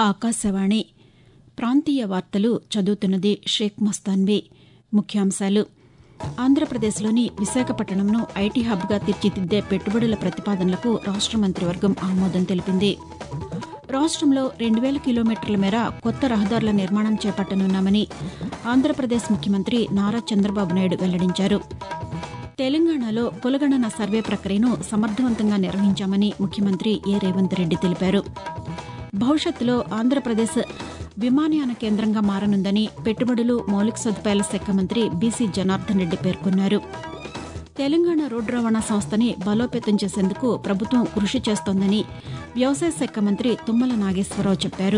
ఆకాశవాణి ప్రాంతీయ వార్తలు చదువుతున్నది షేక్ మస్తాన్వి ముఖ్యాంశాలు ఆంధ్రప్రదేశ్లోని విశాఖపట్నంను ఐటీ హబ్గా తీర్చిదిద్దే పెట్టుబడుల ప్రతిపాదనలకు రాష్ట మంత్రివర్గం ఆమోదం తెలిపింది రాష్టంలో రెండు వేల కిలోమీటర్ల మేర కొత్త రహదారుల నిర్మాణం చేపట్టనున్నామని ఆంధ్రప్రదేశ్ ముఖ్యమంత్రి నారా చంద్రబాబు నాయుడు వెల్లడించారు తెలంగాణలో కులగణన సర్వే ప్రక్రియను సమర్థవంతంగా నిర్వహించామని ముఖ్యమంత్రి ఏ రేవంత్ రెడ్డి తెలిపారు భవిష్యత్తులో ఆంధ్రప్రదేశ్ విమానయాన కేంద్రంగా మారనుందని పెట్టుబడులు మౌలిక సదుపాయాల శాఖ మంత్రి బీసీ జనార్దన్ రెడ్డి పేర్కొన్నారు తెలంగాణ రోడ్డు రవాణా సంస్థని బలోపేతం చేసేందుకు ప్రభుత్వం కృషి చేస్తోందని వ్యవసాయ శాఖ మంత్రి తుమ్మల నాగేశ్వరరావు చెప్పారు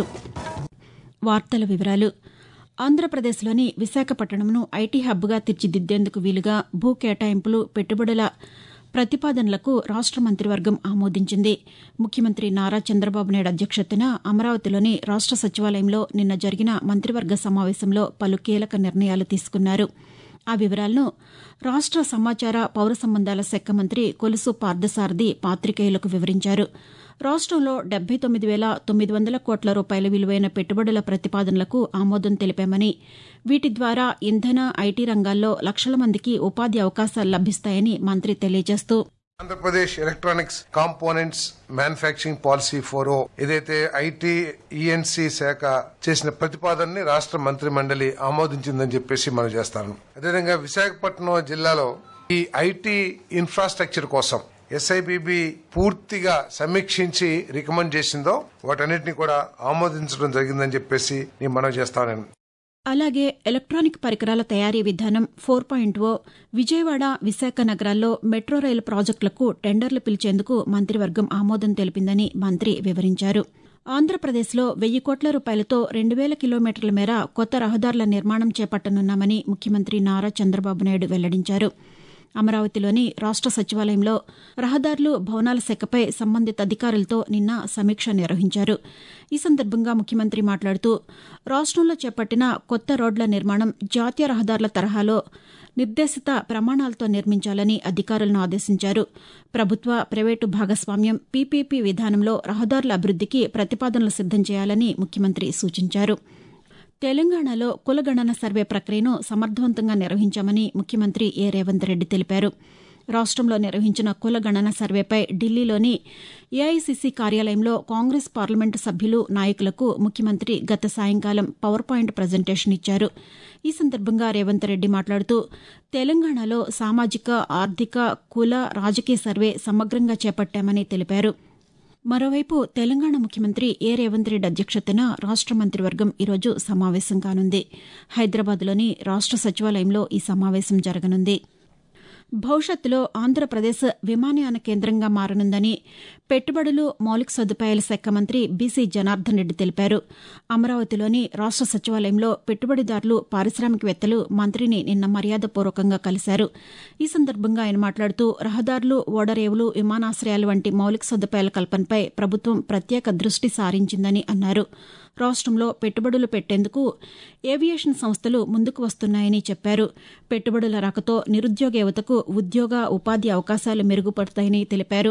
వార్తల వివరాలు ఆంధ్రప్రదేశ్లోని విశాఖపట్నంను ఐటీ హబ్గా తీర్చిదిద్దేందుకు వీలుగా భూ కేటాయింపులు పెట్టుబడుల ప్రతిపాదనలకు రాష్ట మంత్రివర్గం ఆమోదించింది ముఖ్యమంత్రి నారా చంద్రబాబు నాయుడు అధ్యక్షతన అమరావతిలోని రాష్ట సచివాలయంలో నిన్న జరిగిన మంత్రివర్గ సమావేశంలో పలు కీలక నిర్ణయాలు తీసుకున్నారు ఆ వివరాలను రాష్ట సమాచార పౌర సంబంధాల శాఖ మంత్రి కొలుసు పార్థసారథి పాతికేయులకు వివరించారు రాష్టంలో డెబ్బై తొమ్మిది వేల తొమ్మిది వందల కోట్ల రూపాయల విలువైన పెట్టుబడుల ప్రతిపాదనలకు ఆమోదం తెలిపామని వీటి ద్వారా ఇంధన ఐటీ రంగాల్లో లక్షల మందికి ఉపాధి అవకాశాలు లభిస్తాయని మంత్రి తెలియజేస్తూ Andhra Pradesh electronics components manufacturing policy four ఏదైతే ఐటీ ఈఎన్సీ శాఖ చేసిన ప్రతిపాదనని రాష్ట్ర మంత్రి మండలి ఆమోదించిందని చెప్పేసి మనం చేస్తాను అదేవిధంగా విశాఖపట్నం జిల్లాలో ఈ ఐటీ ఇన్ఫ్రాస్ట్రక్చర్ కోసం ఎస్ఐబిబి పూర్తిగా సమీక్షించి రికమెండ్ చేసిందో వాటన్నిటిని కూడా ఆమోదించడం జరిగిందని చెప్పేసి నేను మనవి చేస్తాను అలాగే ఎలక్ట్రానిక్ పరికరాల తయారీ విధానం four point O Vijayawada Visakha నగరాల్లో మెట్రో రైలు ప్రాజెక్టులకు టెండర్లు పిలిచేందుకు మంత్రివర్గం ఆమోదం తెలిపిందని మంత్రి వివరించారు ఆంధ్రప్రదేశ్లో వెయ్యి కోట్ల రూపాయలతో రెండు వేల కిలోమీటర్ల మేర కొత్త రహదారుల నిర్మాణం చేపట్టనున్నామని ముఖ్యమంత్రి నారా చంద్రబాబు నాయుడు వెల్లడించారు అమరావతిలోని రాష్ట సచివాలయంలో రహదారులు భవనాల శాఖపై సంబంధిత అధికారులతో నిన్న సమీక్ష నిర్వహించారు ఈ సందర్భంగా ముఖ్యమంత్రి మాట్లాడుతూ రాష్టంలో చేపట్టిన కొత్త రోడ్ల నిర్మాణం జాతీయ రహదారుల తరహాలో నిర్దేశిత ప్రమాణాలతో నిర్మించాలని అధికారులను ఆదేశించారు ప్రభుత్వ ప్రైవేటు భాగస్వామ్యం పీపీపీ విధానంలో రహదారుల అభివృద్దికి ప్రతిపాదనలు సిద్దం చేయాలని ముఖ్యమంత్రి సూచించారు తెలంగాణలో కులగణన సర్వే ప్రక్రియను సమర్థవంతంగా నిర్వహించామని ముఖ్యమంత్రి ఏ రేవంత్ రెడ్డి తెలిపారు రాష్టంలో నిర్వహించిన కుల గణన సర్వేపై ఢిల్లీలోని ఏఐసిసి కార్యాలయంలో కాంగ్రెస్ పార్లమెంటు సభ్యులు నాయకులకు ముఖ్యమంత్రి గత సాయంకాలం పవర్ పాయింట్ ప్రజెంటేషన్ ఇచ్చారు ఈ సందర్భంగా రేవంత్ రెడ్డి మాట్లాడుతూ తెలంగాణలో సామాజిక ఆర్థిక కుల రాజకీయ సర్వే సమగ్రంగా చేపట్టామని తెలిపారు మరోవైపు తెలంగాణ ముఖ్యమంత్రి ఏ రేవంత్ రెడ్డి అధ్యక్షతన రాష్ట మంత్రివర్గం ఈరోజు సమావేశం కానుంది హైదరాబాద్లోని రాష్ట సచివాలయంలో ఈ సమావేశం జరగనుంది భవిష్యత్తులో ఆంధ్రప్రదేశ్ విమానయాన కేంద్రంగా మారనుందని పెట్టుబడులు మౌలిక సదుపాయాల శాఖ మంత్రి బీసీ జనార్దన్ రెడ్డి తెలిపారు అమరావతిలోని రాష్ట సచివాలయంలో పెట్టుబడిదారులు పారిశ్రామికవేత్తలు మంత్రిని నిన్న మర్యాదపూర్వకంగా కలిశారు ఈ సందర్భంగా ఆయన మాట్లాడుతూ రహదారులు ఓడరేవులు విమానాశ్రయాలు వంటి మౌలిక సదుపాయాల కల్పనపై ప్రభుత్వం ప్రత్యేక దృష్టి సారించిందని అన్నారు రాష్టంలో పెట్టుబడులు పెట్టేందుకు ఏవియేషన్ సంస్థలు ముందుకు వస్తున్నాయని చెప్పారు పెట్టుబడుల రాకతో నిరుద్యోగ యువతకు ఉద్యోగ ఉపాధి అవకాశాలు మెరుగుపడతాయని తెలిపారు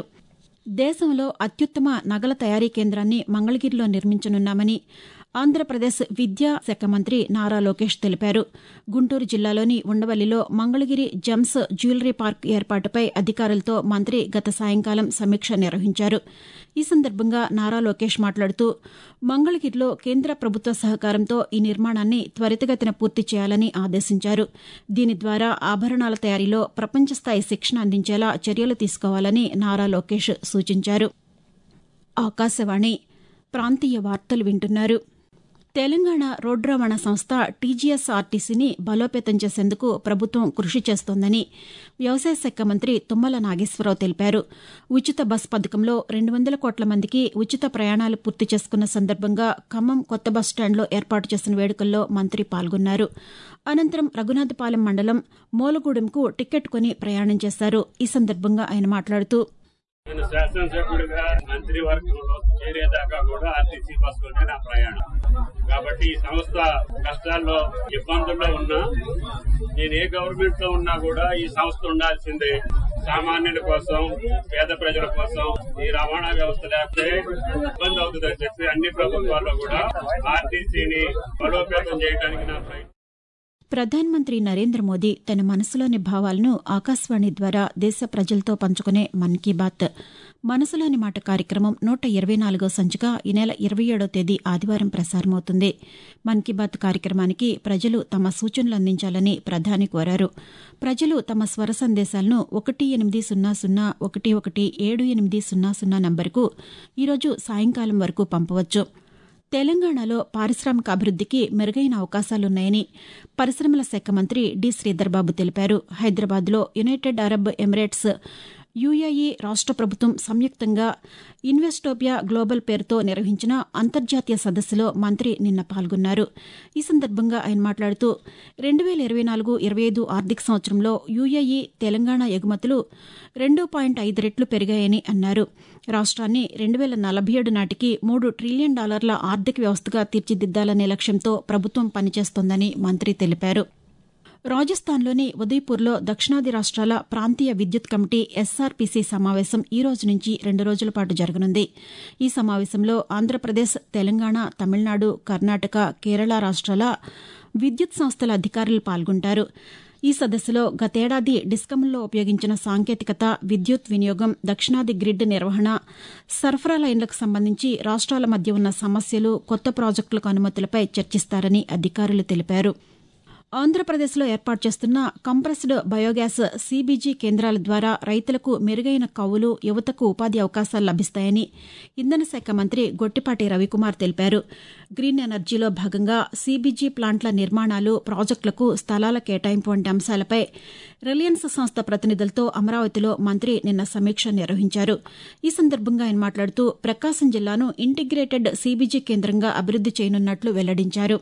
దేశంలో అత్యుత్తమ నగల తయారీ కేంద్రాన్ని మంగళగిరిలో నిర్మించనున్నామని ఆంధ్రప్రదేశ్ విద్యా శాఖ మంత్రి నారా లోకేష్ తెలిపారు గుంటూరు జిల్లాలోని ఉండవల్లిలో మంగళగిరి జెమ్స్ జ్యువెలరీ పార్క్ ఏర్పాటుపై అధికారులతో మంత్రి గత సాయంకాలం సమీక్ష నిర్వహించారు ఈ సందర్భంగా నారా లోకేష్ మాట్లాడుతూ మంగళగిరిలో కేంద్ర ప్రభుత్వ సహకారంతో ఈ నిర్మాణాన్ని త్వరితగతిన పూర్తి చేయాలని ఆదేశించారు దీని ద్వారా ఆభరణాల తయారీలో ప్రపంచస్థాయి శిక్షణ అందించేలా చర్యలు తీసుకోవాలని నారా లోకేష్ సూచించారు ఆకాశవాణి ప్రాంతీయ వార్తలు వింటున్నారు తెలంగాణ రోడ్డు రవాణా సంస్థ టీజీఎస్ఆర్టీసీని బలోపేతం చేసేందుకు ప్రభుత్వం కృషి చేస్తోందని వ్యవసాయ శాఖ మంత్రి తుమ్మల నాగేశ్వరరావు తెలిపారు ఉచిత బస్ పథకంలో రెండు వందల కోట్ల మందికి ఉచిత ప్రయాణాలు పూర్తి చేసుకున్న సందర్భంగా ఖమ్మం కొత్త బస్టాండ్లో ఏర్పాటు చేసిన వేడుకల్లో మంత్రి పాల్గొన్నారు అనంతరం రఘునాథపాలెం మండలం మోలగూడెంకు టికెట్ కొని ప్రయాణం చేశారు ఈ సందర్భంగా ఆయన మాట్లాడుతూ నేను శాసనసభ్యుడిగా మంత్రివర్గంలో చేరేదాకా కూడా ఆర్టీసీ బస్సులోనే నా ప్రయాణం కాబట్టి ఈ సంస్థ కష్టాల్లో ఇబ్బందుల్లో ఉన్నా నేను ఏ గవర్నమెంట్ లో ఉన్నా కూడా ఈ సంస్థ ఉండాల్సిందే సామాన్యుల కోసం పేద ప్రజల కోసం ఈ రవాణా వ్యవస్థ లేకపోతే ఇబ్బంది అవుతుందని చెప్పి అన్ని ప్రభుత్వాల్లో కూడా ఆర్టీసీని బలోపేతం చేయడానికి నా ప్రయత్నం ప్రధానమంత్రి నరేంద్ర మోదీ తన మనసులోని భావాలను ఆకాశవాణి ద్వారా దేశ ప్రజలతో పంచుకునే మన్ కీ బాత్ మనసులోని మాట కార్యక్రమం నూట ఇరవై నాలుగో సంచిక ఈ నెల ఇరవై ఏడో తేదీ ఆదివారం ప్రసారమవుతుంది మన్ కీ బాత్ కార్యక్రమానికి ప్రజలు తమ సూచనలు అందించాలని ప్రధాని కోరారు ప్రజలు తమ స్వర సందేశాలను ఒకటి ఎనిమిది సున్నా సున్నా ఒకటి ఒకటి ఏడు ఎనిమిది సున్నా సున్నా నంబరుకు ఈరోజు సాయంకాలం వరకు పంపవచ్చు తెలంగాణలో పారిశ్రామిక అభివృద్దికి మెరుగైన అవకాశాలున్నాయని పరిశ్రమల శాఖ మంత్రి డి శ్రీధర్బాబు తెలిపారు హైదరాబాద్లో యునైటెడ్ అరబ్ ఎమిరేట్స్ యుఏఈ రాష్ట ప్రభుత్వం సంయుక్తంగా ఇన్వెస్టోపియా గ్లోబల్ పేరుతో నిర్వహించిన అంతర్జాతీయ సదస్సులో మంత్రి నిన్న పాల్గొన్నారు ఈ సందర్భంగా ఆయన మాట్లాడుతూ రెండు వేల ఇరవై నాలుగు ఇరవై ఐదు ఆర్థిక సంవత్సరంలో యుఏఈ తెలంగాణ ఎగుమతులు రెండు పాయింట్ ఐదు రెట్లు పెరిగాయని అన్నారు రాష్ట్రాన్ని రెండు వేల నలభై ఏడు నాటికి మూడు ట్రిలియన్ డాలర్ల ఆర్థిక వ్యవస్థగా తీర్చిదిద్దాలనే లక్ష్యంతో ప్రభుత్వం పనిచేస్తోందని మంత్రి తెలిపారు రాజస్థాన్లోని ఉదయ్పూర్లో దక్షిణాది రాష్ట్రాల ప్రాంతీయ విద్యుత్ కమిటీ ఎస్ఆర్పీసీ సమావేశం ఈ రోజు నుంచి రెండు రోజుల పాటు జరగనుంది ఈ సమావేశంలో ఆంధ్రప్రదేశ్ తెలంగాణ తమిళనాడు కర్ణాటక కేరళ రాష్ట్రాల విద్యుత్ సంస్థల అధికారులు పాల్గొంటారు ఈ సదస్సులో గతేడాది డిస్కంల్లో ఉపయోగించిన సాంకేతికత విద్యుత్ వినియోగం దక్షిణాది గ్రిడ్ నిర్వహణ సరఫరా లైన్లకు సంబంధించి రాష్ట్రాల మధ్య ఉన్న సమస్యలు కొత్త ప్రాజెక్టులకు అనుమతులపై చర్చిస్తారని అధికారులు తెలిపారు ఆంధ్రప్రదేశ్లో ఏర్పాటు చేస్తున్న కంప్రెస్డ్ బయోగ్యాస్ సీబీజీ కేంద్రాల ద్వారా రైతులకు మెరుగైన కౌలు యువతకు ఉపాధి అవకాశాలు లభిస్తాయని ఇంధన శాఖ మంత్రి గొట్టిపాటి రవికుమార్ తెలిపారు గ్రీన్ ఎనర్జీలో భాగంగా సీబీజీ ప్లాంట్ల నిర్మాణాలు ప్రాజెక్టులకు స్థలాల కేటాయింపు వంటి అంశాలపై రిలయన్స్ సంస్థ ప్రతినిధులతో అమరావతిలో మంత్రి నిన్న సమీక్ష నిర్వహించారు ఈ సందర్భంగా ఆయన మాట్లాడుతూ ప్రకాశం జిల్లాను ఇంటిగ్రేటెడ్ సీబీజీ కేంద్రంగా అభివృద్ది చేయనున్నట్లు వెల్లడించారు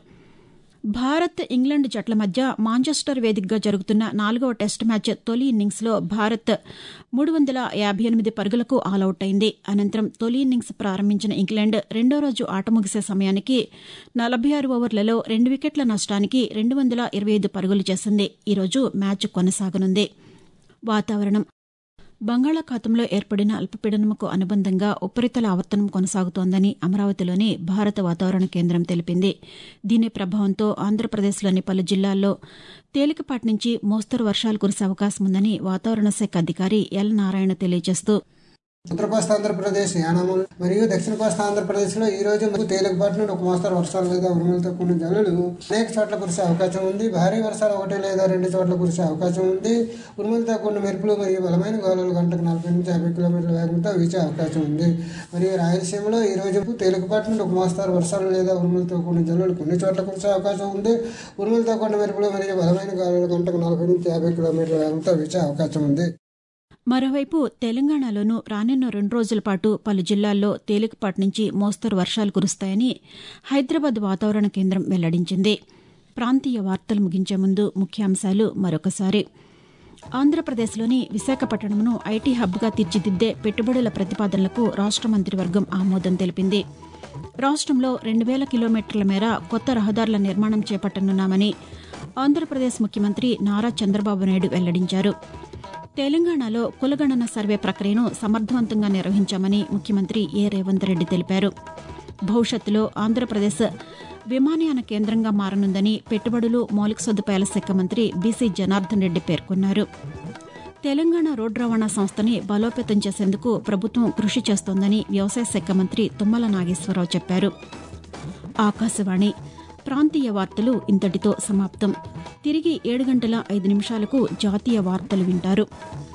భారత్ ఇంగ్లాండ్ జట్ల మధ్య మాంచెస్టర్ వేదికగా జరుగుతున్న నాలుగవ టెస్ట్ మ్యాచ్ తొలి ఇన్నింగ్స్లో భారత్ మూడు వందల యాభై ఎనిమిది పరుగులకు ఆలౌట్ అయింది అనంతరం తొలి ఇన్నింగ్స్ ప్రారంభించిన ఇంగ్లాండ్ రెండో రోజు ఆట ముగిసే సమయానికి నలభై ఆరు ఓవర్లలో రెండు వికెట్ల నష్టానికి రెండు వందల ఇరవై ఐదు పరుగులు చేసింది ఈరోజు మ్యాచ్ కొనసాగనుంది వాతావరణం బంగాళాఖాతంలో ఏర్పడిన అల్పపీడనముకు అనుబంధంగా ఉపరితల ఆవర్తనం కొనసాగుతోందని అమరావతిలోని భారత వాతావరణ కేంద్రం తెలిపింది దీని ప్రభావంతో ఆంధ్రప్రదేశ్లోని పలు జిల్లాల్లో తేలికపాటి నుంచి మోస్తరు వర్షాలు కురిసే అవకాశం ఉందని వాతావరణ శాఖ అధికారి ఎల్ నారాయణ తెలియజేస్తూ ఉత్తర కోస్తా ఆంధ్రప్రదేశ్ యానాములు మరియు దక్షిణ కోస్తా ఆంధ్రప్రదేశ్ లో ఈ రోజు మనకు తేలికపాటి నుండి ఒక మోస్తరు వర్షాలు లేదా ఉరుములతో కూడిన జల్లులు అనేక చోట్ల కురిసే అవకాశం ఉంది భారీ వర్షాలు ఒకటి లేదా రెండు చోట్ల కురిసే అవకాశం ఉంది ఉరుములతో కూడిన మెరుపులు మరియు బలమైన గాలులు గంటకు నలభై నుంచి యాభై కిలోమీటర్ల వేగంతో వీచే అవకాశం ఉంది మరియు రాయలసీమలో ఈ రోజు తేలికపాటి నుండి ఒక మోస్తరు వర్షాలు లేదా ఉరుములతో కూడిన జల్లులు కొన్ని చోట్ల కురిసే అవకాశం ఉంది ఉరుములతో కూడిన మెరుపులు మరియు బలమైన గాలులు గంటకు నలభై నుంచి యాభై కిలోమీటర్ల వేగంతో వీచే అవకాశం ఉంది మరోవైపు తెలంగాణలోనూ రానున్న రెండు రోజుల పాటు పలు జిల్లాల్లో తేలికపాటి నుంచి మోస్తరు వర్షాలు కురుస్తాయని హైదరాబాద్ వాతావరణ కేంద్రం వెల్లడించింది ప్రాంతీయ వార్తలు ముగించే ముందు ముఖ్యాంశాలు మరొకసారి ఆంధ్రప్రదేశ్లోని విశాఖపట్నంను ఐటీ హబ్గా తీర్చిదిద్దే పెట్టుబడుల ప్రతిపాదనలకు రాష్ట మంత్రివర్గం ఆమోదం తెలిపింది రాష్ట్రంలో రెండు వేల కిలోమీటర్ల మేర కొత్త రహదారుల నిర్మాణం చేపట్టనున్నామని ఆంధ్రప్రదేశ్ ముఖ్యమంత్రి నారా చంద్రబాబు నాయుడు వెల్లడించారు తెలంగాణలో కులగణన సర్వే ప్రక్రియను సమర్థవంతంగా నిర్వహించామని ముఖ్యమంత్రి ఏ రేవంత్ రెడ్డి తెలిపారు భవిష్యత్తులో ఆంధ్రప్రదేశ్ విమానయాన కేంద్రంగా మారనుందని పెట్టుబడులు మౌలిక సదుపాయాల శాఖ మంత్రి బీసీ జనార్దన్ రెడ్డి పేర్కొన్నారు తెలంగాణ రోడ్డు రవాణా సంస్థని బలోపేతం చేసేందుకు ప్రభుత్వం కృషి చేస్తోందని వ్యవసాయ శాఖ మంత్రి తుమ్మల నాగేశ్వరరావు చెప్పారు ఆకాశవాణి ప్రాంతీయ వార్తలు ఇంతటితో సమాప్తం తిరిగి ఏడు గంటల ఐదు నిమిషాలకు జాతీయ వార్తలు వింటారు